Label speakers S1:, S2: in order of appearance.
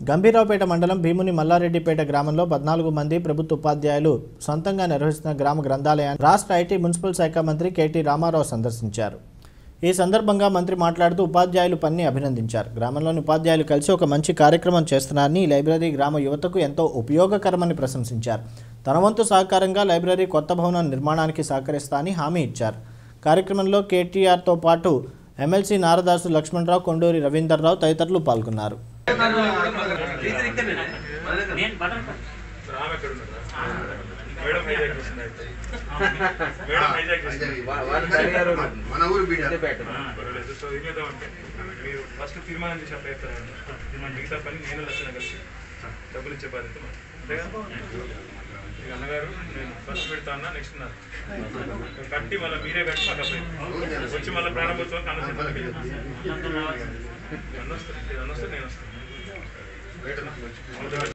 S1: గంభీరావుపేట మండలం భీముని మల్లారెడ్డిపేట గ్రామంలో పద్నాలుగు మంది ప్రభుత్వ ఉపాధ్యాయులు సొంతంగా నిర్వహిస్తున్న గ్రామ గ్రంథాలయాన్ని రాష్ట్ర ఐటీ మున్సిపల్ శాఖ మంత్రి కేటీ రామారావు సందర్శించారు ఈ సందర్భంగా మంత్రి మాట్లాడుతూ ఉపాధ్యాయులు పని అభినందించారు గ్రామంలోని ఉపాధ్యాయులు కలిసి ఒక మంచి కార్యక్రమం చేస్తున్నారని ఈ లైబ్రరీ గ్రామ యువతకు ఎంతో ఉపయోగకరమని ప్రశంసించారు తన వంతు సహకారంగా లైబ్రరీ కొత్త భవనం నిర్మాణానికి సహకరిస్తా అని హామీ ఇచ్చారు కార్యక్రమంలో కేటీఆర్తో పాటు ఎమ్మెల్సీ నారదాసు లక్ష్మణరావు కొండూరి రవీందర్రావు తదితరులు పాల్గొన్నారు
S2: నేను బటన్
S3: రామ్ ఎక్కడ ఉన్నారా? మేడం హైజాక్ చేసింది అయితే. మేడం హైజాక్ చేసింది.
S4: మన ఊరు బీడ
S3: పర్వాలేదు. సో ఏం చేద్దామంటే మీరు ఫస్ట్ తీర్మానం చేసి అప్లై చేస్తారండి తీర్మానం మిగతా పని నేను లక్షణ కలిసి డబ్బులు ఇచ్చే బాధ్యత మాది. అంతేగా ఇక అన్నగారు నేను ఫస్ట్ పెడతా అన్నా నెక్స్ట్ నా కట్టి మళ్ళీ మీరే కట్టి మాకు అప్లై చేయండి. వచ్చి మళ్ళీ ప్రారంభోత్సవం అన్న వస్తుంది అన్న వస్తుంది నేను వస్తాను రైట్ అన్న?